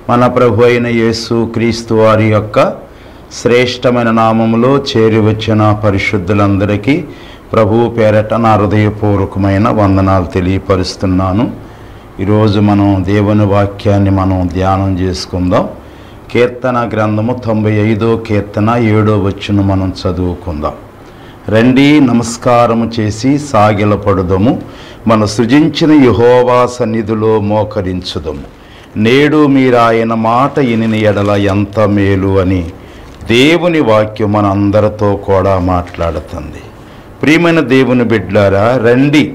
మన ప్రభు అయిన యేసు క్రీస్తు వారి యొక్క శ్రేష్టమైన నామములో చేరి వచ్చిన పరిశుద్ధులందరికీ ప్రభువు పేరట నా హృదయపూర్వకమైన వందనాలు తెలియపరుస్తున్నాను ఈరోజు మనం దేవుని వాక్యాన్ని మనం ధ్యానం చేసుకుందాం కీర్తన గ్రంథము తొంభై ఐదో కీర్తన ఏడో వచ్చును మనం చదువుకుందాం రండి నమస్కారము చేసి సాగిలపడుదము మన సృజించిన యహోవా సన్నిధిలో మోకరించుదము నేడు మీరాయన మాట ఇనిని ఎడల ఎంత మేలు అని దేవుని వాక్యం మన అందరితో కూడా మాట్లాడుతుంది ప్రియమైన దేవుని బిడ్డారా రండి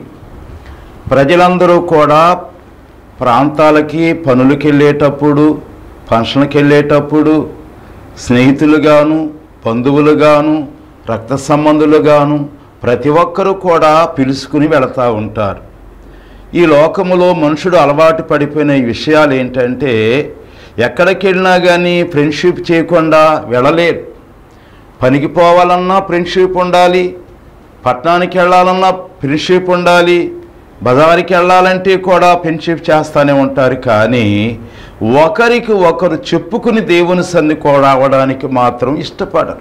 ప్రజలందరూ కూడా ప్రాంతాలకి పనులకి వెళ్ళేటప్పుడు ఫంక్షన్కి వెళ్ళేటప్పుడు స్నేహితులుగాను బంధువులుగాను రక్త సంబంధులుగాను ప్రతి ఒక్కరూ కూడా పిలుచుకుని వెళతా ఉంటారు ఈ లోకములో మనుషుడు అలవాటు పడిపోయిన ఈ విషయాలు ఏంటంటే ఎక్కడికి వెళ్ళినా కానీ ఫ్రెండ్షిప్ చేయకుండా వెళ్ళలేరు పనికి పోవాలన్నా ఫ్రెండ్షిప్ ఉండాలి పట్టణానికి వెళ్ళాలన్నా ఫ్రెండ్షిప్ ఉండాలి బజారుకి వెళ్ళాలంటే కూడా ఫ్రెండ్షిప్ చేస్తూనే ఉంటారు కానీ ఒకరికి ఒకరు చెప్పుకుని దేవుని సంధి కూడా రావడానికి మాత్రం ఇష్టపడరు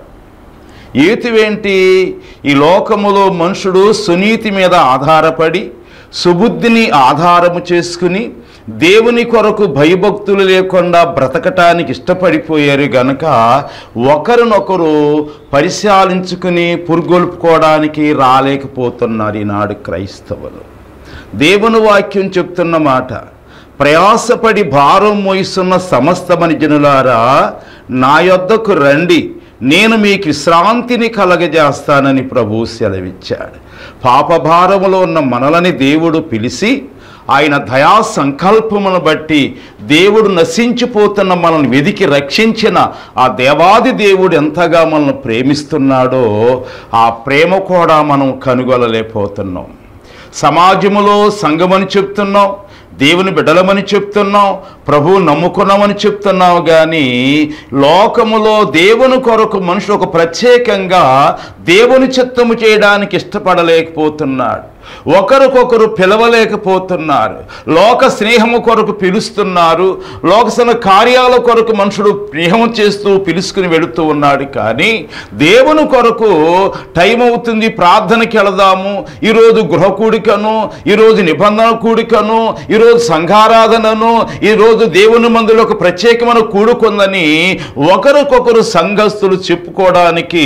ఏతివేంటి ఈ లోకములో మనుషుడు సునీతి మీద ఆధారపడి సుబుద్ధిని ఆధారము చేసుకుని దేవుని కొరకు భయభక్తులు లేకుండా బ్రతకటానికి ఇష్టపడిపోయారు గనక ఒకరినొకరు పరిశాలించుకుని పురుగొల్పుకోవడానికి రాలేకపోతున్నారు ఈనాడు క్రైస్తవులు దేవుని వాక్యం చెప్తున్న మాట ప్రయాసపడి భారం మోయిస్తున్న సమస్తమని జనులారా నా యొద్దకు రండి నేను మీకు విశ్రాంతిని కలగజేస్తానని ప్రభు సెలవిచ్చాడు పాపభారములో ఉన్న మనలని దేవుడు పిలిచి ఆయన దయా సంకల్పమును బట్టి దేవుడు నశించిపోతున్న మనల్ని వెదికి రక్షించిన ఆ దేవాది దేవుడు ఎంతగా మనల్ని ప్రేమిస్తున్నాడో ఆ ప్రేమ కూడా మనం కనుగొనలేకపోతున్నాం సమాజములో సంఘమని చెప్తున్నాం దేవుని బిడ్డలమని చెప్తున్నాం ప్రభువు నమ్ముకున్నామని చెప్తున్నాం కానీ లోకములో దేవుని కొరకు మనుషులు ఒక ప్రత్యేకంగా దేవుని చిత్తము చేయడానికి ఇష్టపడలేకపోతున్నాడు ఒకరికొకరు పిలవలేకపోతున్నారు లోక స్నేహము కొరకు పిలుస్తున్నారు లోకసన కార్యాల కొరకు మనుషుడు స్నేహం చేస్తూ పిలుచుకుని వెళుతూ ఉన్నాడు కానీ దేవుని కొరకు టైం అవుతుంది ప్రార్థనకి వెళదాము ఈరోజు గృహ కూడికను ఈరోజు నిబంధన కూడికను ఈరోజు సంఘారాధనను ఈరోజు దేవుని మందులో ఒక ప్రత్యేకమైన కూడుకుందని ఒకరికొకరు సంఘస్థులు చెప్పుకోవడానికి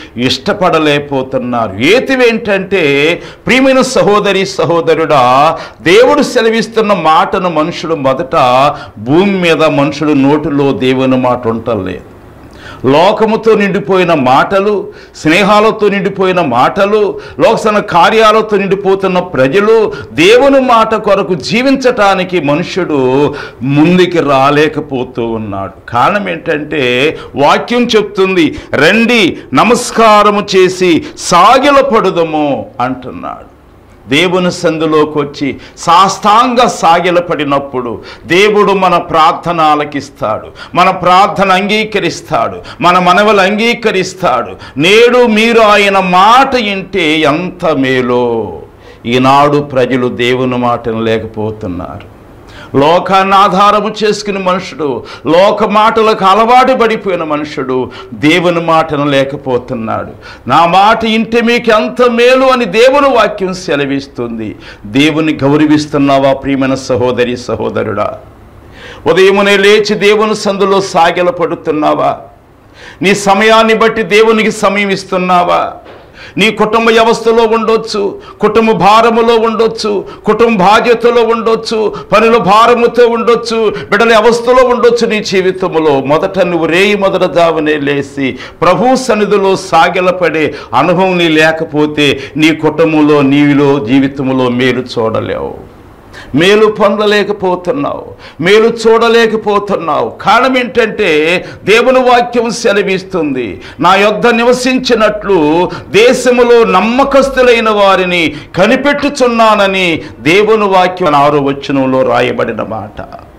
ఇష్టపడలేకపోతున్నారు ఏతివేంటంటే ప్రియమైన సహోదరి సహోదరుడా దేవుడు సెలవిస్తున్న మాటను మనుషుడు మొదట భూమి మీద మనుషుడు నోటిలో దేవుని మాట ఉండలేదు లోకముతో నిండిపోయిన మాటలు స్నేహాలతో నిండిపోయిన మాటలు లోకసన కార్యాలతో నిండిపోతున్న ప్రజలు దేవుని మాట కొరకు జీవించటానికి మనుష్యుడు ముందుకి రాలేకపోతూ ఉన్నాడు కారణం ఏంటంటే వాక్యం చెప్తుంది రండి నమస్కారము చేసి సాగిలపడుదము అంటున్నాడు దేవుని సందులోకి వచ్చి సాష్టాంగ సాగిలపడినప్పుడు దేవుడు మన ప్రార్థన ఆలకిస్తాడు మన ప్రార్థన అంగీకరిస్తాడు మన మనవలు అంగీకరిస్తాడు నేడు మీరు ఆయన మాట ఇంటే ఎంత మేలో ఈనాడు ప్రజలు దేవుని మాటను లేకపోతున్నారు లోకాన్ని ఆధారము చేసుకుని మనుషుడు లోక మాటలకు అలవాటు పడిపోయిన మనుషుడు దేవుని మాటను లేకపోతున్నాడు నా మాట ఇంటి మీకు ఎంత మేలు అని దేవుని వాక్యం సెలవిస్తుంది దేవుని గౌరవిస్తున్నావా ప్రియమైన సహోదరి సహోదరుడా ఉదయమునే లేచి దేవుని సందులో సాగిల పడుతున్నావా నీ సమయాన్ని బట్టి దేవునికి సమయం ఇస్తున్నావా నీ కుటుంబ వ్యవస్థలో ఉండొచ్చు కుటుంబ భారములో ఉండొచ్చు కుటుంబ బాధ్యతలో ఉండొచ్చు పనుల భారముతో ఉండొచ్చు బిడ్డల అవస్థలో ఉండొచ్చు నీ జీవితంలో మొదట నువ్వు రేయి మొదట జావనే లేసి ప్రభు సన్నిధిలో సాగిలపడే అనుభవం నీ లేకపోతే నీ కుటుంబంలో నీవిలో జీవితంలో మేలు చూడలేవు మేలు పొందలేకపోతున్నావు మేలు చూడలేకపోతున్నావు కారణం ఏంటంటే దేవుని వాక్యం సెలవిస్తుంది నా యొద్ద నివసించినట్లు దేశములో నమ్మకస్తులైన వారిని కనిపెట్టుచున్నానని దేవుని వాక్యం ఆరో వచనంలో రాయబడిన మాట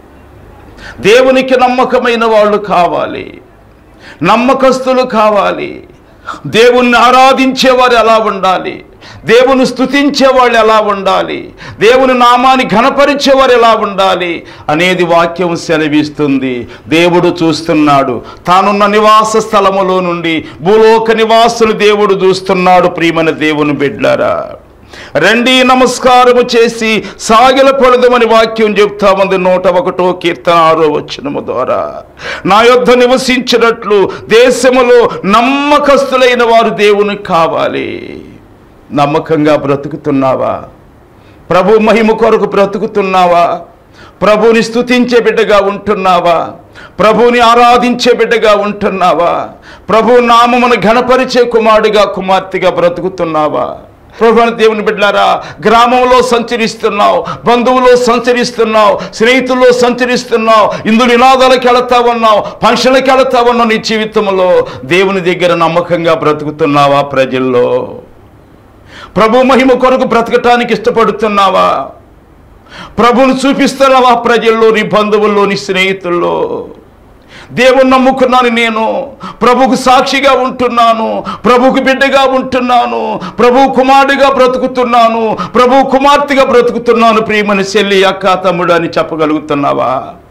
దేవునికి నమ్మకమైన వాళ్ళు కావాలి నమ్మకస్తులు కావాలి దేవుణ్ణి ఆరాధించేవారు ఎలా ఉండాలి దేవుని స్తుతించే వాళ్ళు ఎలా ఉండాలి దేవుని నామాన్ని ఘనపరిచేవారు ఎలా ఉండాలి అనేది వాక్యం సెలవిస్తుంది దేవుడు చూస్తున్నాడు తానున్న నివాస స్థలములో నుండి భూలోక నివాసులు దేవుడు చూస్తున్నాడు ప్రియమైన దేవుని బిడ్లారా రండి నమస్కారము చేసి సాగిల పొలదమని వాక్యం చెప్తా ఉంది నూట ఒకటో కీర్తన ఆరో వచ్చినము ద్వారా నా యొద్ద నివసించినట్లు దేశములో నమ్మకస్తులైన వారు దేవునికి కావాలి నమ్మకంగా బ్రతుకుతున్నావా ప్రభు మహిమ కొరకు బ్రతుకుతున్నావా ప్రభుని స్తుతించే బిడ్డగా ఉంటున్నావా ప్రభుని ఆరాధించే బిడ్డగా ఉంటున్నావా ప్రభు నామమును ఘనపరిచే కుమారుడిగా కుమార్తెగా బ్రతుకుతున్నావా ప్రభు అని దేవుని బిడ్డారా గ్రామంలో సంచరిస్తున్నావు బంధువులో సంచరిస్తున్నావు స్నేహితుల్లో సంచరిస్తున్నావు ఇందు నినాదాలకు వెళతా ఉన్నావు ఫంక్షన్లకు వెళతా ఉన్నావు నీ జీవితంలో దేవుని దగ్గర నమ్మకంగా బ్రతుకుతున్నావా ప్రజల్లో ప్రభు మహిమ కొరకు బ్రతకటానికి ఇష్టపడుతున్నావా ప్రభువును చూపిస్తున్నావా ప్రజల్లో నీ బంధువుల్లో నీ స్నేహితుల్లో దేవుని నమ్ముకున్నాను నేను ప్రభుకు సాక్షిగా ఉంటున్నాను ప్రభుకు బిడ్డగా ఉంటున్నాను ప్రభు కుమారుడిగా బ్రతుకుతున్నాను ప్రభు కుమార్తెగా బ్రతుకుతున్నాను ప్రియమని చెల్లి అక్క తమ్ముడు అని చెప్పగలుగుతున్నావా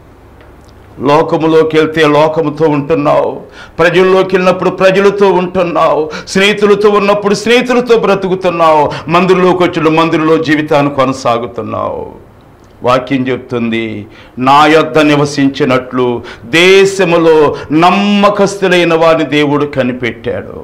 లోకములోకి వెళ్తే లోకముతో ఉంటున్నావు ప్రజల్లోకి వెళ్ళినప్పుడు ప్రజలతో ఉంటున్నావు స్నేహితులతో ఉన్నప్పుడు స్నేహితులతో బ్రతుకుతున్నావు మందిరంలోకి వచ్చిన మందిరంలో జీవితాన్ని కొనసాగుతున్నావు వాక్యం చెప్తుంది నా యొద్ద నివసించినట్లు దేశములో నమ్మకస్తులైన వారిని దేవుడు కనిపెట్టాడు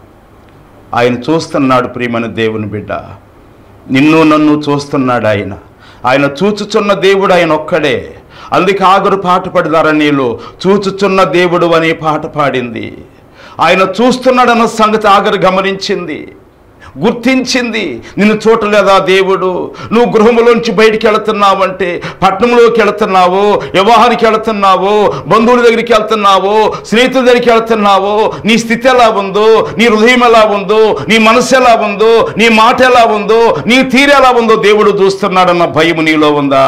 ఆయన చూస్తున్నాడు ప్రియమైన దేవుని బిడ్డ నిన్ను నన్ను చూస్తున్నాడు ఆయన ఆయన చూచుచున్న దేవుడు ఆయన ఒక్కడే అందుకే ఆగరు పాట పడిదారా నీళ్ళు చూచుచున్న దేవుడు అనే పాట పాడింది ఆయన చూస్తున్నాడన్న సంగతి ఆగరు గమనించింది గుర్తించింది నిన్ను చూడలేదా దేవుడు నువ్వు గృహములోంచి బయటికి వెళుతున్నావంటే పట్టణంలోకి వెళుతున్నావు వివాహానికి వెళుతున్నావు బంధువుల దగ్గరికి వెళ్తున్నావు స్నేహితుల దగ్గరికి వెళ్తున్నావు నీ స్థితి ఎలా ఉందో నీ హృదయం ఎలా ఉందో నీ మనసు ఎలా ఉందో నీ మాట ఎలా ఉందో నీ తీరు ఎలా ఉందో దేవుడు చూస్తున్నాడన్న భయం నీలో ఉందా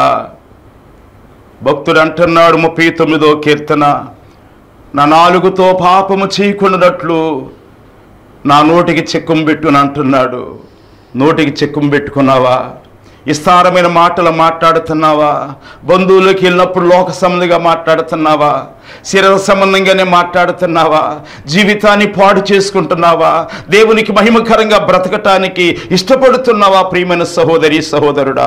భక్తుడు అంటున్నాడు ముప్పై తొమ్మిదో కీర్తన నా నాలుగుతో పాపము చేయకుండానట్లు నా నోటికి చెక్కుం పెట్టుని అంటున్నాడు నోటికి చెక్కుం పెట్టుకున్నావా విస్తారమైన మాటలు మాట్లాడుతున్నావా బంధువులకు వెళ్ళినప్పుడు లోక సంబంధిగా మాట్లాడుతున్నావా శరీర సంబంధంగానే మాట్లాడుతున్నావా జీవితాన్ని పాడు చేసుకుంటున్నావా దేవునికి మహిమకరంగా బ్రతకటానికి ఇష్టపడుతున్నావా ప్రియమైన సహోదరి సహోదరుడా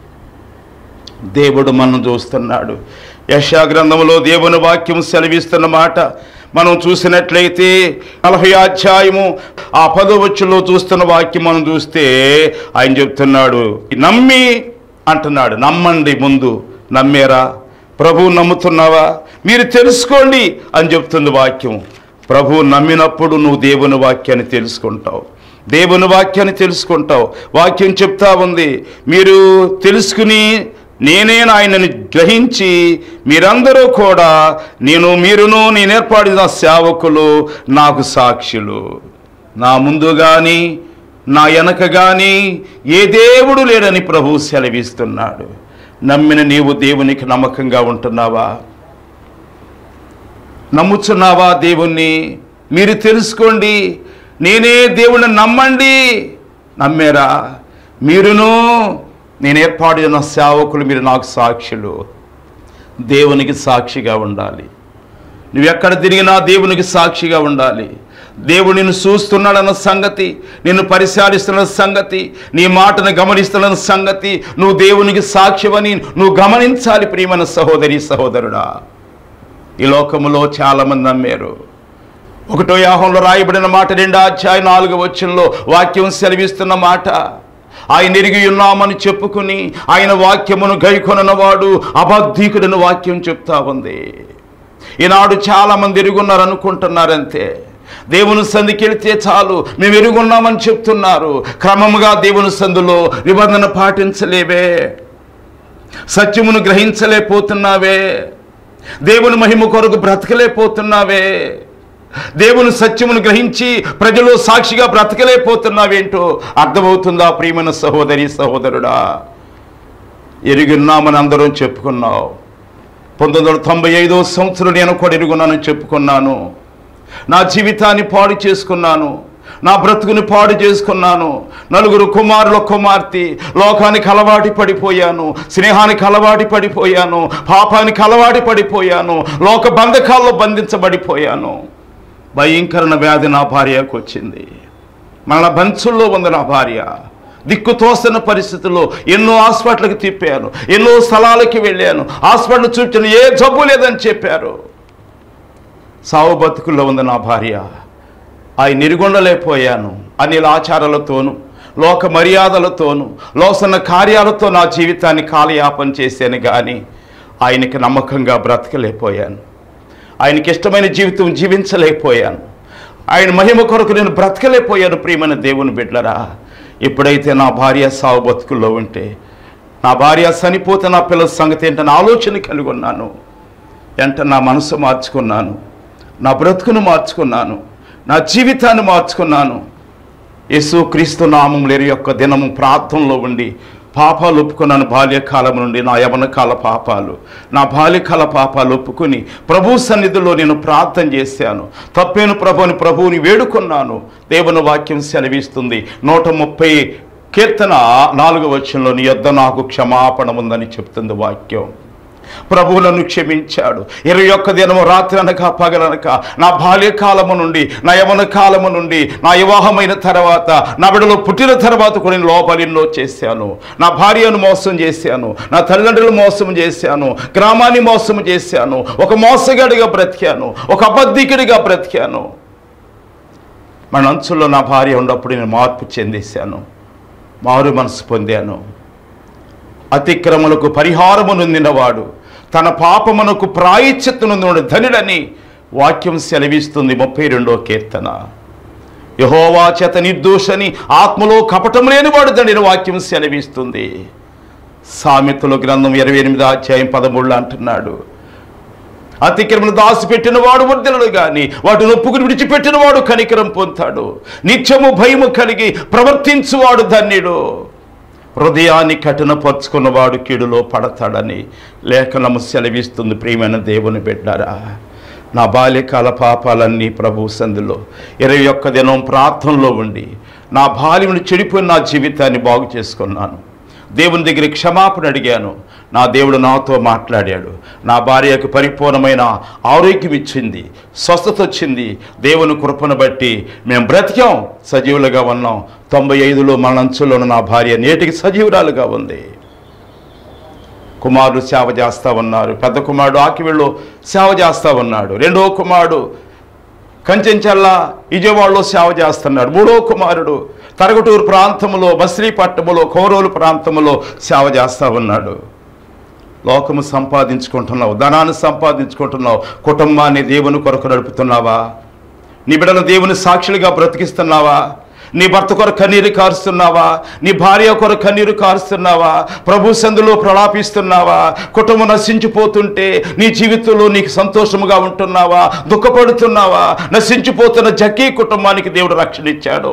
దేవుడు మనం చూస్తున్నాడు యశా గ్రంథంలో దేవుని వాక్యం సెలవిస్తున్న మాట మనం చూసినట్లయితే నలభై అధ్యాయము ఆ పదవచ్చులో చూస్తున్న వాక్యం మనం చూస్తే ఆయన చెప్తున్నాడు నమ్మి అంటున్నాడు నమ్మండి ముందు నమ్మేరా ప్రభు నమ్ముతున్నావా మీరు తెలుసుకోండి అని చెప్తుంది వాక్యం ప్రభు నమ్మినప్పుడు నువ్వు దేవుని వాక్యాన్ని తెలుసుకుంటావు దేవుని వాక్యాన్ని తెలుసుకుంటావు వాక్యం చెప్తా ఉంది మీరు తెలుసుకుని నేనే ఆయనని గ్రహించి మీరందరూ కూడా నేను మీరును నేను ఏర్పడిన సేవకులు నాకు సాక్షులు నా ముందు కానీ నా వెనక కానీ ఏ దేవుడు లేడని ప్రభు సెలవిస్తున్నాడు నమ్మిన నీవు దేవునికి నమ్మకంగా ఉంటున్నావా నమ్ముచున్నావా దేవుణ్ణి మీరు తెలుసుకోండి నేనే దేవుణ్ణి నమ్మండి నమ్మారా మీరును నేను ఏర్పాటు చేసిన సేవకులు మీరు నాకు సాక్షులు దేవునికి సాక్షిగా ఉండాలి నువ్వు ఎక్కడ తిరిగినా దేవునికి సాక్షిగా ఉండాలి దేవుడు నిన్ను చూస్తున్నాడన్న సంగతి నిన్ను పరిశీలిస్తున్న సంగతి నీ మాటను గమనిస్తున్న సంగతి నువ్వు దేవునికి సాక్ష్యమని నువ్వు గమనించాలి ప్రియమైన సహోదరి సహోదరుడా ఈ లోకములో చాలామంది నమ్మారు ఒకటో యాహంలో రాయబడిన మాట రెండో అధ్యాయ నాలుగు వచ్చంలో వాక్యం సెలవిస్తున్న మాట ఆయన ఎరిగి ఉన్నామని చెప్పుకుని ఆయన వాక్యమును గైకొనవాడు అబద్ధీకుడని వాక్యం చెప్తా ఉంది ఈనాడు చాలామంది ఎరుగున్నారు అనుకుంటున్నారంతే దేవుని సంధికి వెళితే చాలు మేము ఎరుగున్నామని చెప్తున్నారు క్రమముగా దేవుని సందులో నిబంధన పాటించలేవే సత్యమును గ్రహించలేకపోతున్నావే దేవుని మహిమ కొరకు బ్రతకలేకపోతున్నావే దేవుని సత్యమును గ్రహించి ప్రజలు సాక్షిగా బ్రతకలేకపోతున్నావేంటో అర్థమవుతుందా ప్రియమైన సహోదరి సహోదరుడా ఎరుగున్నామని అందరం చెప్పుకున్నావు పంతొమ్మిది వందల తొంభై ఐదో సంవత్సరం నేను కూడా ఎరుగున్నానని చెప్పుకున్నాను నా జీవితాన్ని పాడు చేసుకున్నాను నా బ్రతుకుని పాడు చేసుకున్నాను నలుగురు కుమారుల కుమార్తె లోకానికి అలవాటి పడిపోయాను స్నేహానికి అలవాటి పడిపోయాను పాపానికి అలవాటి పడిపోయాను లోక బంధకాల్లో బంధించబడిపోయాను భయంకరణ వ్యాధి నా భార్యకు వచ్చింది మన బంచుల్లో ఉంది నా భార్య దిక్కు తోసిన పరిస్థితుల్లో ఎన్నో హాస్పిటల్కి తిప్పాను ఎన్నో స్థలాలకి వెళ్ళాను హాస్పిటల్ చూపించిన ఏ జబ్బు లేదని చెప్పారు సావు బతుకుల్లో ఉంది నా భార్య ఆయన నిరుగొండలేకపోయాను అనిల ఆచారాలతోనూ లోక మర్యాదలతోనూ లోసన్న కార్యాలతో నా జీవితాన్ని కాలయాపన చేశాను కానీ ఆయనకి నమ్మకంగా బ్రతకలేకపోయాను ఆయనకి ఇష్టమైన జీవితం జీవించలేకపోయాను ఆయన మహిమ కొరకు నేను బ్రతకలేకపోయాను ప్రియమైన దేవుని బిడ్డలరా ఎప్పుడైతే నా భార్య సావు బతుకుల్లో ఉంటే నా భార్య చనిపోతే నా పిల్లల సంగతి ఏంటని ఆలోచన కలిగి ఉన్నాను వెంట నా మనసు మార్చుకున్నాను నా బ్రతుకును మార్చుకున్నాను నా జీవితాన్ని మార్చుకున్నాను యేసు క్రీస్తు నామం లేని యొక్క దినము ప్రార్థనలో ఉండి పాపాలు ఒప్పుకున్నాను బాల్యకాలం నుండి నా యవన కాల పాపాలు నా బాల్యకాల పాపాలు ఒప్పుకుని ప్రభు సన్నిధిలో నేను ప్రార్థన చేశాను తప్పేను ప్రభుని ప్రభువుని వేడుకున్నాను దేవుని వాక్యం సెలవిస్తుంది నూట ముప్పై కీర్తన నాలుగు వచ్చంలో నీ యొద్ద నాకు క్షమాపణ ఉందని చెప్తుంది వాక్యం ప్రభువులను క్షమించాడు ఇరవై ఒక్క దినము రాత్రి అనక పగలనక నా బాల్యకాలము నుండి నా యవన కాలము నుండి నా వివాహమైన తర్వాత నా బిడ్డలో పుట్టిన తర్వాత కూడా నేను లోపాలు ఎన్నో చేశాను నా భార్యను మోసం చేశాను నా తల్లిదండ్రులు మోసం చేశాను గ్రామాన్ని మోసం చేశాను ఒక మోసగాడిగా బ్రతికాను ఒక అబద్ధికుడిగా బ్రతికాను మన అంచుల్లో నా భార్య ఉన్నప్పుడు నేను మార్పు చెందేశాను మారు మనసు పొందాను అతిక్రమలకు పరిహారము నొందినవాడు తన పాపమునకు ప్రాయశ్చిత్తను ధనుడని వాక్యం సెలవిస్తుంది ముప్పై రెండో కీర్తన యహోవా చేత నిర్దోషని ఆత్మలో కపటం లేనివాడు దండిన వాక్యం సెలవిస్తుంది సామెతల గ్రంథం ఇరవై ఎనిమిది అధ్యాయం పదమూడులో అంటున్నాడు అతిక్రమను దాచిపెట్టిన వాడు వర్ధనుడు గాని వాటిని ఒప్పుకుని విడిచిపెట్టిన వాడు కనికరం పొందుతాడు నిత్యము భయము కలిగి ప్రవర్తించువాడు ధన్యుడు హృదయాన్ని కఠినపరుచుకున్నవాడు కీడులో పడతాడని లేఖనము సెలవిస్తుంది ప్రియమైన దేవుని బిడ్డారా నా బాల్యకాల పాపాలన్నీ ప్రభు సందులో ఇరవై ఒక్క దినం ప్రార్థనలో ఉండి నా బాల్యమును చెడిపోయిన నా జీవితాన్ని బాగు చేసుకున్నాను దేవుని దగ్గర క్షమాపణ అడిగాను నా దేవుడు నాతో మాట్లాడాడు నా భార్యకు పరిపూర్ణమైన ఆరోగ్యం ఇచ్చింది స్వస్థత వచ్చింది దేవుని కృపను బట్టి మేము బ్రతికాం సజీవులుగా ఉన్నాం తొంభై ఐదులో మన అంచులో ఉన్న నా భార్య నేటికి సజీవురాలుగా ఉంది కుమారుడు సేవ చేస్తా ఉన్నారు పెద్ద కుమారుడు ఆకివిళ్ళు సేవ చేస్తా ఉన్నాడు రెండో కుమారుడు కంచెంచల్ల విజయవాడలో సేవ చేస్తున్నాడు మూడో కుమారుడు తరగటూరు ప్రాంతంలో మసిలీపట్నములో కౌరవులు ప్రాంతంలో సేవ చేస్తా ఉన్నాడు లోకము సంపాదించుకుంటున్నావు ధనాన్ని సంపాదించుకుంటున్నావు కుటుంబాన్ని దేవుని కొరకు నడుపుతున్నావా నీ బిడ్డలు దేవుని సాక్షులుగా బ్రతికిస్తున్నావా నీ భర్త కొరకు కన్నీరు కారుస్తున్నావా నీ భార్య కొరకు కన్నీరు కారుస్తున్నావా ప్రభు సందులో ప్రలాపిస్తున్నావా కుటుంబం నశించిపోతుంటే నీ జీవితంలో నీకు సంతోషముగా ఉంటున్నావా దుఃఖపడుతున్నావా నశించిపోతున్న జక్కీ కుటుంబానికి దేవుడు రక్షణ ఇచ్చాడు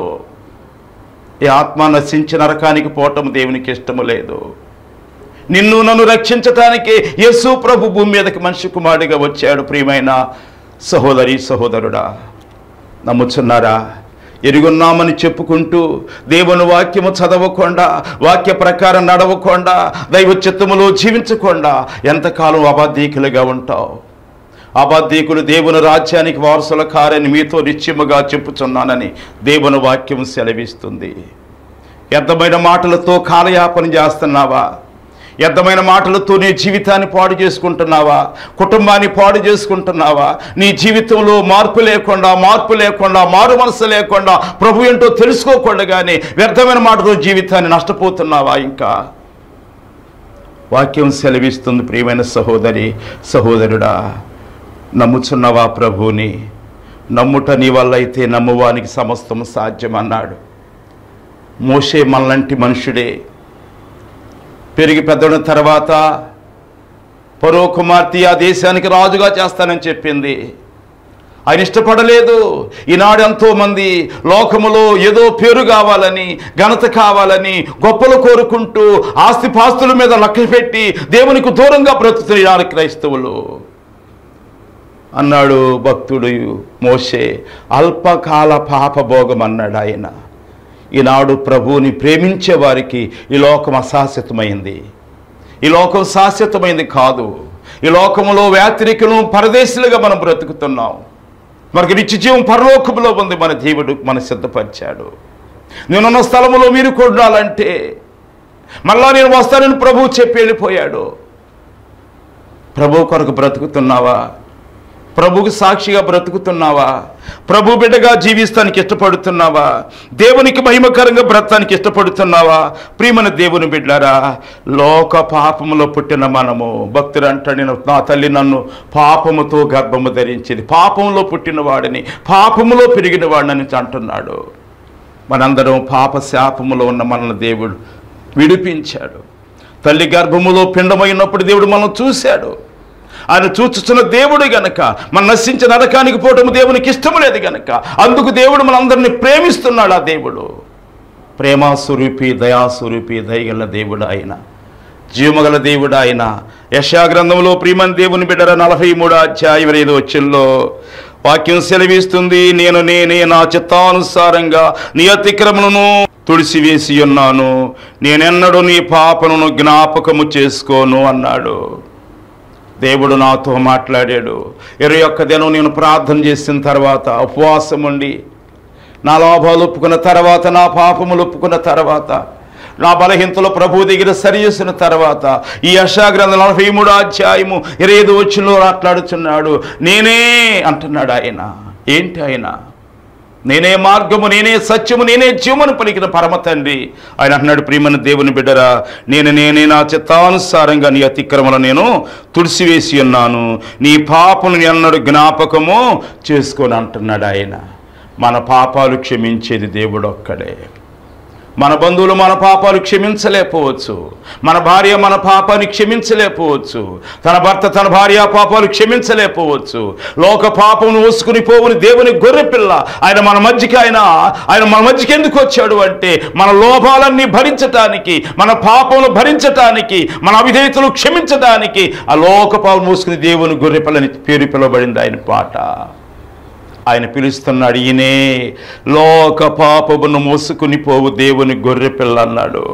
ఈ ఆత్మ నశించి నరకానికి పోవటం దేవునికి ఇష్టము లేదు నిన్ను నన్ను రక్షించటానికి యేసు ప్రభు భూమి మీదకి మనిషి కుమారుడిగా వచ్చాడు ప్రియమైన సహోదరి సహోదరుడా నమ్ముచున్నారా ఎరుగున్నామని చెప్పుకుంటూ దేవుని వాక్యము చదవకుండా వాక్య ప్రకారం నడవకుండా దైవ చిత్తములో జీవించకుండా ఎంతకాలం అబాధీకులుగా ఉంటావు అబద్ధీకులు దేవుని రాజ్యానికి వారసుల కారని మీతో నిశ్చయముగా చెప్పుచున్నానని దేవుని వాక్యం సెలవిస్తుంది వ్యర్థమైన మాటలతో కాలయాపన చేస్తున్నావా వ్యర్థమైన మాటలతో నీ జీవితాన్ని పాడు చేసుకుంటున్నావా కుటుంబాన్ని పాడు చేసుకుంటున్నావా నీ జీవితంలో మార్పు లేకుండా మార్పు లేకుండా మారు మనసు లేకుండా ప్రభు ఏంటో తెలుసుకోకుండా కానీ వ్యర్థమైన మాటతో జీవితాన్ని నష్టపోతున్నావా ఇంకా వాక్యం సెలవిస్తుంది ప్రియమైన సహోదరి సహోదరుడా నమ్ముచున్నవా ప్రభుని నమ్ముట నీ వల్ల అయితే నమ్మువానికి సమస్తం సాధ్యం అన్నాడు మోషే మనలాంటి మనుషుడే పెరిగి పెద్దడిన తర్వాత పరో కుమార్తె ఆ దేశానికి రాజుగా చేస్తానని చెప్పింది ఆయన ఇష్టపడలేదు ఈనాడు ఎంతో మంది లోకములో ఏదో పేరు కావాలని ఘనత కావాలని గొప్పలు కోరుకుంటూ ఆస్తిపాస్తుల మీద లక్ష్య పెట్టి దేవునికి దూరంగా బ్రతుకుతున్నారు క్రైస్తవులు అన్నాడు భక్తుడు మోషే అల్పకాల పాపభోగం అన్నాడు ఆయన ఈనాడు ప్రభువుని ప్రేమించే వారికి ఈ లోకం అశాశ్వతమైంది ఈ లోకం శాశ్వతమైంది కాదు ఈ లోకంలో వ్యాతిరికులు పరదేశులుగా మనం బ్రతుకుతున్నాం మనకి నిత్య జీవం పరలోకములో ఉంది మన దేవుడు మన సిద్ధపరిచాడు నేనున్న స్థలములో మీరు కొడాలంటే మళ్ళా నేను వస్తానని ప్రభువు చెప్పి వెళ్ళిపోయాడు ప్రభు కొరకు బ్రతుకుతున్నావా ప్రభుకు సాక్షిగా బ్రతుకుతున్నావా ప్రభు బిడ్డగా జీవిస్తానికి ఇష్టపడుతున్నావా దేవునికి మహిమకరంగా బ్రతానికి ఇష్టపడుతున్నావా ప్రియమైన దేవుని బిడ్డారా లోక పాపములో పుట్టిన మనము భక్తుడు అంటాడు "నేను- నా తల్లి నన్ను పాపముతో గర్భము ధరించింది పాపములో పుట్టిన వాడిని పాపములో పెరిగిన వాడిని అంటున్నాడు మనందరం పాప శాపములో ఉన్న మనల్ని దేవుడు విడిపించాడు తల్లి గర్భములో పిండమైనప్పుడు దేవుడు మనం చూశాడు ఆయన చూచుచున్న దేవుడు గనక మన నశించిన నరకానికి పోవటం దేవునికి ఇష్టం లేదు గనక అందుకు దేవుడు మనందరిని ప్రేమిస్తున్నాడు ఆ దేవుడు ప్రేమాస్వరూపి దయాస్వరూపి దయగల దేవుడు ఆయన జీవమగల దేవుడు ఆయన యశాగ్రంథంలో ప్రియమన్ దేవుని బిడ్డర నలభై మూడు అధ్యాయం ఐదు వచ్చిల్లో వాక్యం సెలవిస్తుంది నేను నేనే నా చిత్తానుసారంగా నీ అతిక్రమణను తుడిసివేసి ఉన్నాను నేనెన్నడూ నీ పాపను జ్ఞాపకము చేసుకోను అన్నాడు దేవుడు నాతో మాట్లాడాడు ఇరవై ఒక్క దినం నేను ప్రార్థన చేసిన తర్వాత ఉపవాసం ఉండి నా లోపాలు ఒప్పుకున్న తర్వాత నా పాపములు ఒప్పుకున్న తర్వాత నా బలహీనతలో ప్రభు దగ్గర సరి చేసిన తర్వాత ఈ యశాగ్రంథం నలభై మూడు అధ్యాయము ఇరవై ఐదు వచ్చిలో మాట్లాడుచున్నాడు నేనే అంటున్నాడు ఆయన ఏంటి ఆయన నేనే మార్గము నేనే సత్యము నేనే జీవమును పలికిన పరమ తండ్రి ఆయన అంటున్నాడు ప్రియమైన దేవుని బిడ్డరా నేను నేనే నా చిత్తానుసారంగా నీ అతిక్రమలు నేను తుడిసివేసి ఉన్నాను నీ పాపను ఎన్నడు జ్ఞాపకము చేసుకొని అంటున్నాడు ఆయన మన పాపాలు క్షమించేది దేవుడు ఒక్కడే మన బంధువులు మన పాపాలు క్షమించలేకపోవచ్చు మన భార్య మన పాపాన్ని క్షమించలేకపోవచ్చు తన భర్త తన భార్య పాపాలు క్షమించలేకపోవచ్చు లోక పాపమును ఓసుకుని పోవుని దేవుని గొర్రెపిల్ల ఆయన మన మధ్యకి ఆయన ఆయన మన మధ్యకి ఎందుకు వచ్చాడు అంటే మన లోపాలన్నీ భరించటానికి మన పాపములు భరించటానికి మన అవిధేయతలు క్షమించటానికి ఆ లోక పాపం మూసుకుని దేవుని గొర్రెపిల్లని పేరు పిలువబడింది ఆయన పాట ఆయన పిలుస్తున్నాడు ఈయనే లోక పాపమును మోసుకుని పోవు దేవుని గొర్రె పిల్ల అన్నాడు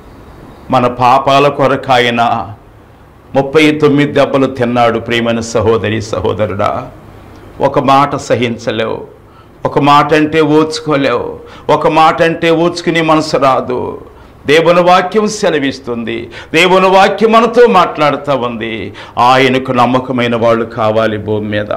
మన పాపాల కొరకు ఆయన ముప్పై తొమ్మిది దెబ్బలు తిన్నాడు ప్రియమైన సహోదరి సహోదరుడా ఒక మాట సహించలేవు ఒక మాట అంటే ఓర్చుకోలేవు ఒక మాట అంటే ఓర్చుకునే మనసు రాదు దేవుని వాక్యం సెలవిస్తుంది దేవుని వాక్యం మనతో మాట్లాడుతూ ఉంది ఆయనకు నమ్మకమైన వాళ్ళు కావాలి భూమి మీద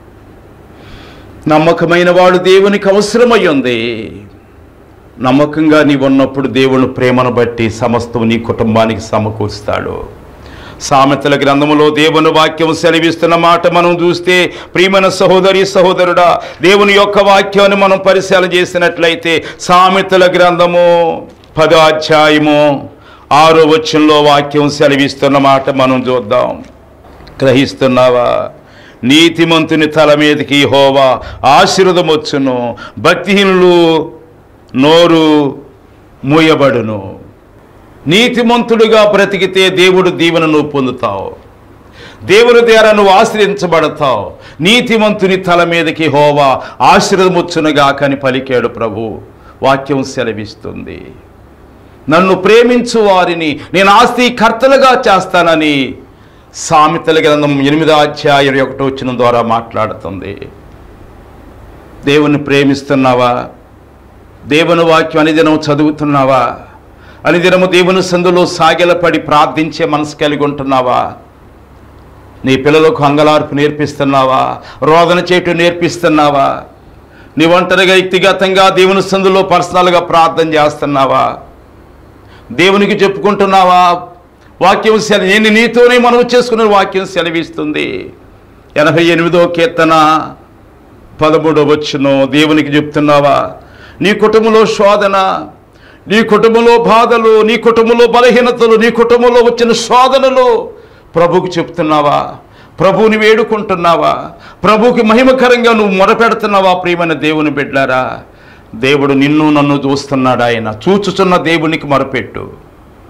నమ్మకమైన వాడు దేవునికి అవసరమై ఉంది నమ్మకంగా నీవు ఉన్నప్పుడు దేవుని ప్రేమను బట్టి సమస్తం నీ కుటుంబానికి సమకూరుస్తాడు సామెతల గ్రంథములో దేవుని వాక్యం సెలవిస్తున్న మాట మనం చూస్తే ప్రియమైన సహోదరి సహోదరుడా దేవుని యొక్క వాక్యాన్ని మనం పరిశీలన చేసినట్లయితే సామెతల గ్రంథము పదో అధ్యాయము ఆరో వచ్చంలో వాక్యం సెలవిస్తున్న మాట మనం చూద్దాం గ్రహిస్తున్నావా నీతిమంతుని తల మీదకి హోవా ఆశీర్వదం వచ్చును భక్తిహీనులు నోరు మూయబడును నీతిమంతుడుగా బ్రతికితే దేవుడు దీవెనను పొందుతావు దేవుని ద్వారా నువ్వు ఆశ్రయించబడతావు నీతిమంతుని తల మీదకి హోవా ఆశీర్వదముచ్చునుగా కని పలికాడు ప్రభు వాక్యం సెలవిస్తుంది నన్ను ప్రేమించు వారిని నేను ఆస్తి కర్తలుగా చేస్తానని సామెతల గ్రంథం ఎనిమిదో అధ్యాయం ఒకటో వచ్చిన ద్వారా మాట్లాడుతుంది దేవుని ప్రేమిస్తున్నావా దేవుని వాక్యం అనుదినం చదువుతున్నావా అనుదినము దేవుని సందులో సాగిలపడి ప్రార్థించే మనసు కలిగి ఉంటున్నావా నీ పిల్లలకు అంగలార్పు నేర్పిస్తున్నావా రోదన చేయటం నేర్పిస్తున్నావా నీ ఒంటరిగా వ్యక్తిగతంగా దేవుని సందులో పర్సనల్గా ప్రార్థన చేస్తున్నావా దేవునికి చెప్పుకుంటున్నావా వాక్యం సెల నేను నీతోనే మనం చేసుకున్న వాక్యం సెలవిస్తుంది ఎనభై ఎనిమిదో కీర్తన పదమూడో వచ్చును దేవునికి చెప్తున్నావా నీ కుటుంబంలో శోధన నీ కుటుంబంలో బాధలు నీ కుటుంబంలో బలహీనతలు నీ కుటుంబంలో వచ్చిన శోధనలు ప్రభుకు చెప్తున్నావా ప్రభువుని వేడుకుంటున్నావా ప్రభువుకి మహిమకరంగా నువ్వు మొరపెడుతున్నావా ప్రియమైన దేవుని బిడ్డారా దేవుడు నిన్ను నన్ను చూస్తున్నాడు ఆయన చూచుచున్న దేవునికి మొరపెట్టు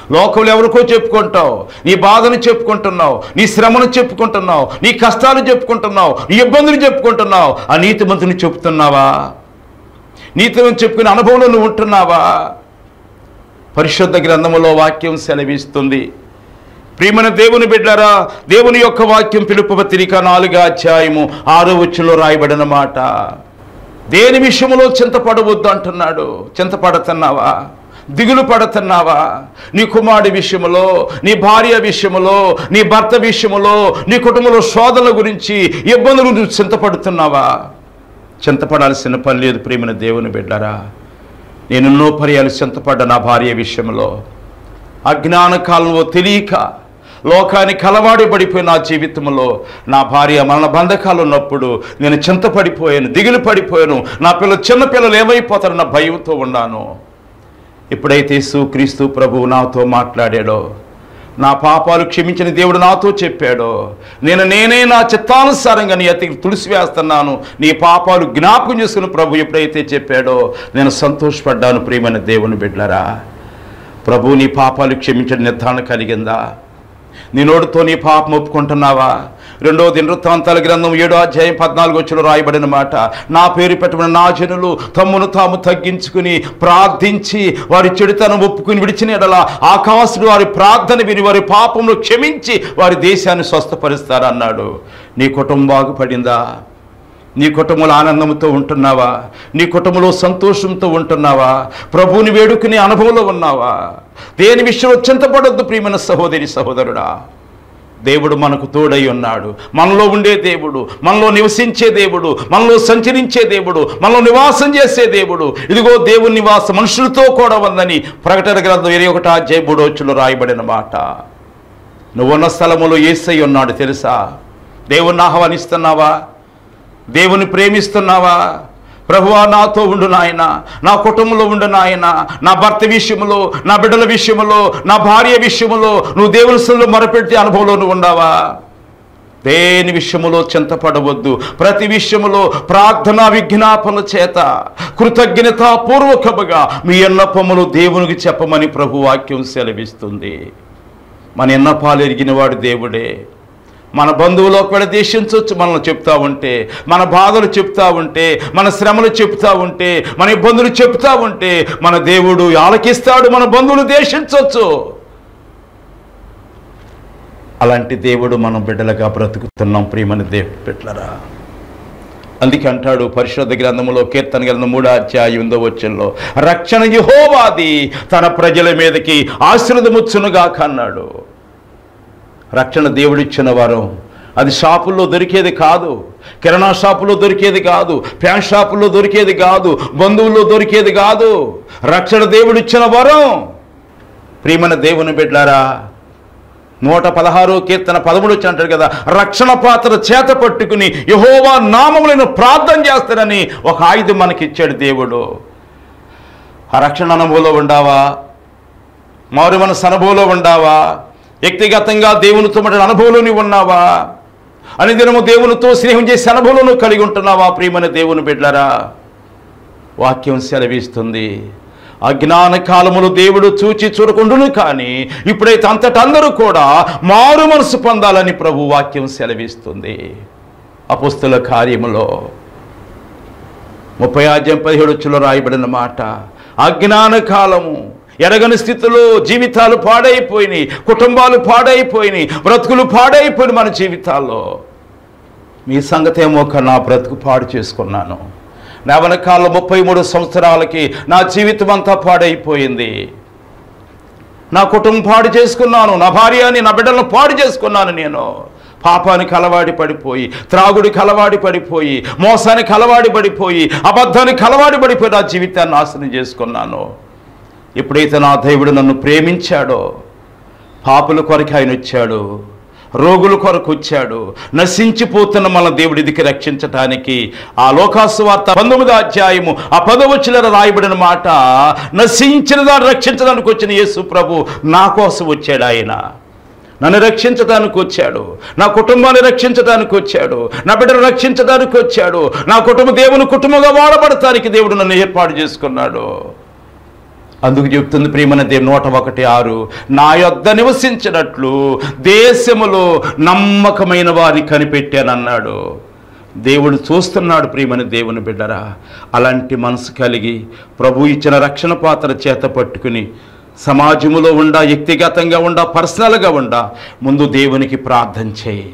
లోకంలో ఎవరికో చెప్పుకుంటావు నీ బాధను చెప్పుకుంటున్నావు నీ శ్రమను చెప్పుకుంటున్నావు నీ కష్టాలు చెప్పుకుంటున్నావు నీ ఇబ్బందులు చెప్పుకుంటున్నావు ఆ నీతిమంతుని చెప్తున్నావా నీతిని చెప్పుకునే అనుభవంలో నువ్వు ఉంటున్నావా పరిశుద్ధ గ్రంథములో వాక్యం సెలవిస్తుంది ప్రియమైన దేవుని బిడ్డారా దేవుని యొక్క వాక్యం పిలుపు పత్రిక నాలుగో అధ్యాయము ఆరో వచ్చులో రాయబడిన మాట దేని విషయంలో చింతపడవద్దు అంటున్నాడు చింతపడుతున్నావా దిగులు పడుతున్నావా నీ కుమారుడి విషయంలో నీ భార్య విషయంలో నీ భర్త విషయంలో నీ కుటుంబంలో శోధనల గురించి ఇబ్బందులు నువ్వు చింతపడుతున్నావా చింతపడాల్సిన పని లేదు ప్రేమైన దేవుని బిడ్డారా నేను ఎన్నో పర్యాలు చింతపడ్డ నా భార్య విషయంలో అజ్ఞాన కాలంలో తెలియక లోకానికి అలవాడి పడిపోయిన నా జీవితంలో నా భార్య మరణ బంధకాలు ఉన్నప్పుడు నేను చింతపడిపోయాను దిగులు పడిపోయాను నా పిల్లలు చిన్న పిల్లలు ఏమైపోతారన్న భయంతో ఉన్నాను ఎప్పుడైతే సుక్రీస్తు ప్రభువు నాతో మాట్లాడాడో నా పాపాలు క్షమించిన దేవుడు నాతో చెప్పాడో నేను నేనే నా చిత్తానుసారంగా నీ అతికి తులసి వేస్తున్నాను నీ పాపాలు జ్ఞాపకం చేసుకుని ప్రభు ఎప్పుడైతే చెప్పాడో నేను సంతోషపడ్డాను ప్రియమైన దేవుని బిడ్డలరా ప్రభు నీ పాపాలు క్షమించడం నిర్ధారణ కలిగిందా నీ నోటితో నీ పాపం ఒప్పుకుంటున్నావా రెండో దినవృత్తాంతాల గ్రంథం ఏడో అధ్యాయం పద్నాలుగు వచ్చిలో రాయబడిన మాట నా పేరు పెట్టబడిన నా జనులు తమ్మును తాము తగ్గించుకుని ప్రార్థించి వారి చెడుతనం ఒప్పుకుని విడిచిన ఎడల ఆకాశుడు వారి ప్రార్థన విని వారి పాపమును క్షమించి వారి దేశాన్ని స్వస్థపరుస్తారన్నాడు నీ కుటుంబం బాగుపడిందా నీ కుటుంబంలో ఆనందంతో ఉంటున్నావా నీ కుటుంబంలో సంతోషంతో ఉంటున్నావా ప్రభువుని వేడుకునే అనుభవంలో ఉన్నావా దేని విషయంలో చింతపడొద్దు ప్రియమైన సహోదరి సహోదరుడా దేవుడు మనకు తోడై ఉన్నాడు మనలో ఉండే దేవుడు మనలో నివసించే దేవుడు మనలో సంచరించే దేవుడు మనలో నివాసం చేసే దేవుడు ఇదిగో దేవుని నివాసం మనుషులతో కూడా ఉందని ప్రకటన గ్రంథం ఇరవై ఒకటి అధ్యాయ మూడోచులో రాయబడిన మాట నువ్వున్న స్థలములో ఏసై ఉన్నాడు తెలుసా దేవుణ్ణి ఆహ్వానిస్తున్నావా దేవుని ప్రేమిస్తున్నావా ప్రభువా నాతో ఉండు నాయన నా కుటుంబంలో ఉండు నాయన నా భర్త విషయంలో నా బిడ్డల విషయంలో నా భార్య విషయంలో నువ్వు దేవుని సన్నిధిలో మొరపెట్టే అనుభవంలో నువ్వు ఉండావా దేని విషయములో చింతపడవద్దు ప్రతి విషయములో ప్రార్థనా విజ్ఞాపన చేత కృతజ్ఞతాపూర్వకముగా మీ ఎన్నపములు దేవునికి చెప్పమని ప్రభు వాక్యం సెలవిస్తుంది మన ఎన్నపాలు ఎరిగిన వాడు దేవుడే మన బంధువులు ఒకవేళ దేశించవచ్చు మనల్ని చెప్తా ఉంటే మన బాధలు చెప్తా ఉంటే మన శ్రమలు చెప్తా ఉంటే మన ఇబ్బందులు చెప్తా ఉంటే మన దేవుడు ఆలకిస్తాడు మన బంధువులు దేశించవచ్చు అలాంటి దేవుడు మనం బిడ్డలుగా బ్రతుకుతున్నాం ప్రియమని దేవు బిడ్డలరా అందుకే అంటాడు పరిశుద్ధ గ్రంథములో కీర్తన గ్రంథం మూడో అధ్యాయం ఉందో వచ్చంలో రక్షణ యహోవాది తన ప్రజల మీదకి ఆశ్రదముచ్చునుగా కన్నాడు రక్షణ దేవుడిచ్చిన వారు అది షాపుల్లో దొరికేది కాదు కిరాణా షాపులో దొరికేది కాదు ప్యాన్ షాపుల్లో దొరికేది కాదు బంధువుల్లో దొరికేది కాదు రక్షణ దేవుడిచ్చిన వరం ప్రియమైన దేవుని బిడ్డారా నూట పదహారో కీర్తన పదమూడు వచ్చి అంటాడు కదా రక్షణ పాత్ర చేత పట్టుకుని యహోవా నామములను ప్రార్థన చేస్తానని ఒక ఆయుధం మనకి ఇచ్చాడు దేవుడు ఆ రక్షణ అనుభవంలో ఉండావా మారు మనసు అనుభవంలో ఉండావా వ్యక్తిగతంగా దేవునితో మన అనుభవంలో నీవు ఉన్నావా అనుదినము దేవునితో స్నేహం చేసే అనుభవంలో నువ్వు కలిగి ఉంటున్నావా ప్రియమైన దేవుని బిడ్డరా వాక్యం సెలవిస్తుంది అజ్ఞాన కాలములు దేవుడు చూచి చూడకుండును కానీ ఇప్పుడైతే అంతట అందరూ కూడా మారు మనసు పొందాలని ప్రభు వాక్యం సెలవిస్తుంది అపుస్తుల కార్యములో ముప్పై అధ్యాయం పదిహేడు వచ్చులో రాయబడిన మాట అజ్ఞాన కాలము ఎరగని స్థితిలో జీవితాలు పాడైపోయినాయి కుటుంబాలు పాడైపోయినాయి బ్రతుకులు పాడైపోయినాయి మన జీవితాల్లో మీ సంగతి ఏమో ఒక నా బ్రతుకు పాడు చేసుకున్నాను నా వెనకాల ముప్పై మూడు సంవత్సరాలకి నా జీవితం అంతా పాడైపోయింది నా కుటుంబం పాడు చేసుకున్నాను నా భార్యని నా బిడ్డలను పాడు చేసుకున్నాను నేను పాపానికి అలవాడి పడిపోయి త్రాగుడికి అలవాడి పడిపోయి మోసానికి అలవాడి పడిపోయి అబద్ధానికి అలవాడి పడిపోయి నా జీవితాన్ని నాశనం చేసుకున్నాను ఎప్పుడైతే నా దేవుడు నన్ను ప్రేమించాడో పాపుల కొరకు ఆయన వచ్చాడు రోగుల కొరకు వచ్చాడు నశించిపోతున్న మన దేవుడి దిక్కు రక్షించటానికి ఆ లోకాసు వార్త పంతొమ్మిదో అధ్యాయము ఆ పదవచ్చుల రాయబడిన మాట నశించిన దాన్ని రక్షించడానికి వచ్చిన యేసు ప్రభు నా కోసం వచ్చాడు ఆయన నన్ను రక్షించడానికి వచ్చాడు నా కుటుంబాన్ని రక్షించడానికి వచ్చాడు నా బిడ్డను రక్షించడానికి వచ్చాడు నా కుటుంబ దేవుని కుటుంబంగా వాడబడటానికి దేవుడు నన్ను ఏర్పాటు చేసుకున్నాడు అందుకు చెప్తుంది ప్రియమైన దేవుని నూట ఒకటి ఆరు నా యొద్ద నివసించినట్లు దేశములో నమ్మకమైన వారిని కనిపెట్టానన్నాడు దేవుడు చూస్తున్నాడు ప్రియమైన దేవుని బిడ్డరా అలాంటి మనసు కలిగి ప్రభు ఇచ్చిన రక్షణ పాత్ర చేత పట్టుకుని సమాజములో ఉండా వ్యక్తిగతంగా ఉండా పర్సనల్గా ఉండా ముందు దేవునికి ప్రార్థన చేయి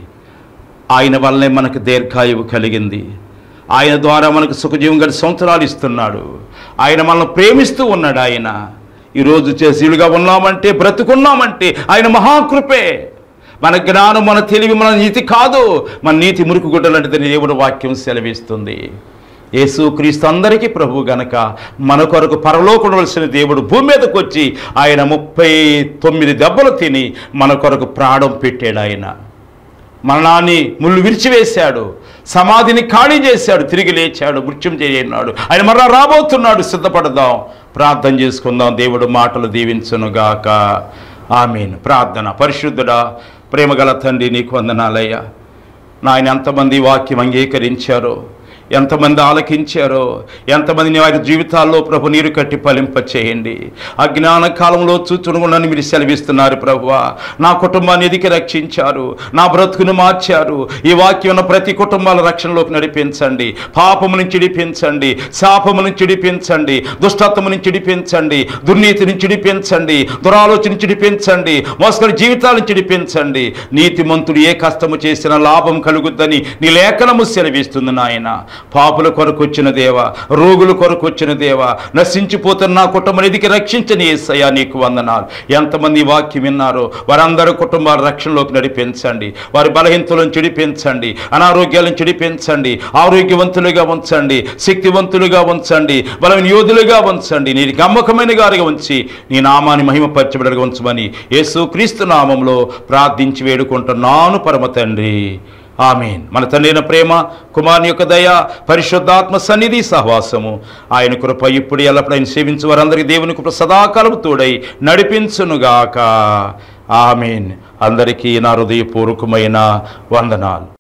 ఆయన వల్లనే మనకు దీర్ఘాయువు కలిగింది ఆయన ద్వారా మనకు సుఖజీవం గడి సంవత్సరాలు ఇస్తున్నాడు ఆయన మనల్ని ప్రేమిస్తూ ఉన్నాడు ఆయన ఈరోజు చేసీలుగా ఉన్నామంటే బ్రతుకున్నామంటే ఆయన మహాకృపే మన జ్ఞానం మన తెలివి మన నీతి కాదు మన నీతి మురుకు గుడ్డలంటే దేవుడు వాక్యం సెలవిస్తుంది యేసు క్రీస్తు అందరికీ ప్రభు గనక మన కొరకు పరలోకుండవలసిన దేవుడు భూమి మీదకి వచ్చి ఆయన ముప్పై తొమ్మిది దెబ్బలు తిని మన కొరకు ప్రాణం పెట్టాడు ఆయన మరణాన్ని ముళ్ళు విరిచివేశాడు సమాధిని ఖాళీ చేశాడు తిరిగి లేచాడు మృత్యం చేయన్నాడు ఆయన మరలా రాబోతున్నాడు సిద్ధపడదాం ప్రార్థన చేసుకుందాం దేవుడు మాటలు దీవించునుగాక ఆమెన్ ప్రార్థన పరిశుద్ధుడా ప్రేమగల తండ్రి నీకు వందనాలయ్యా నాయన ఎంతమంది ఈ వాక్యం అంగీకరించారో ఎంతమంది ఆలకించారో ఎంతమంది వారి జీవితాల్లో ప్రభు నీరు కట్టి ఫలింప చేయండి అజ్ఞాన కాలంలో చూచునుగుండని మీరు సెలవిస్తున్నారు ప్రభువా నా కుటుంబాన్ని ఎదికి రక్షించారు నా బ్రతుకును మార్చారు ఈ వాక్యం ఉన్న ప్రతి కుటుంబాల రక్షణలోకి నడిపించండి పాపము నుంచి విడిపించండి శాపము నుంచి విడిపించండి దుష్టత్వము నుంచి విడిపించండి దుర్నీతి నుంచి విడిపించండి దురాలోచన నుంచి విడిపించండి మోసగల జీవితాల నుంచి విడిపించండి నీతిమంతుడు ఏ కష్టము చేసినా లాభం కలుగుద్దని నీ లేఖనము సెలవిస్తుంది నాయన పాపుల కొరకు వచ్చిన దేవా రోగుల కొరకు వచ్చిన దేవా నశించిపోతున్న నా కుటుంబం ఎదికి రక్షించని ఏసయ్యా నీకు వందనాలు ఎంతమంది ఈ వాక్యం విన్నారో వారందరూ కుటుంబాల రక్షణలోకి నడిపించండి వారి బలహీనతలను చెడిపించండి అనారోగ్యాలను చెడిపించండి ఆరోగ్యవంతులుగా ఉంచండి శక్తివంతులుగా ఉంచండి బలమైన యోధులుగా ఉంచండి నీ గమ్మకమైన గారిగా ఉంచి నీ నామాన్ని మహిమపరచబడగా ఉంచమని యేసు క్రీస్తు నామంలో ప్రార్థించి వేడుకుంటున్నాను పరమ తండ్రి ఆమెన్ మన తండ్రి అయిన ప్రేమ కుమారుని యొక్క దయ పరిశుద్ధాత్మ సన్నిధి సహవాసము ఆయన కృప ఇప్పుడు ఎల్లప్పుడు ఆయన సేవించు వారందరికీ దేవుని కృప సదాకాలం తోడై నడిపించునుగాక ఆమెన్ అందరికీ నా హృదయపూర్వకమైన వందనాలు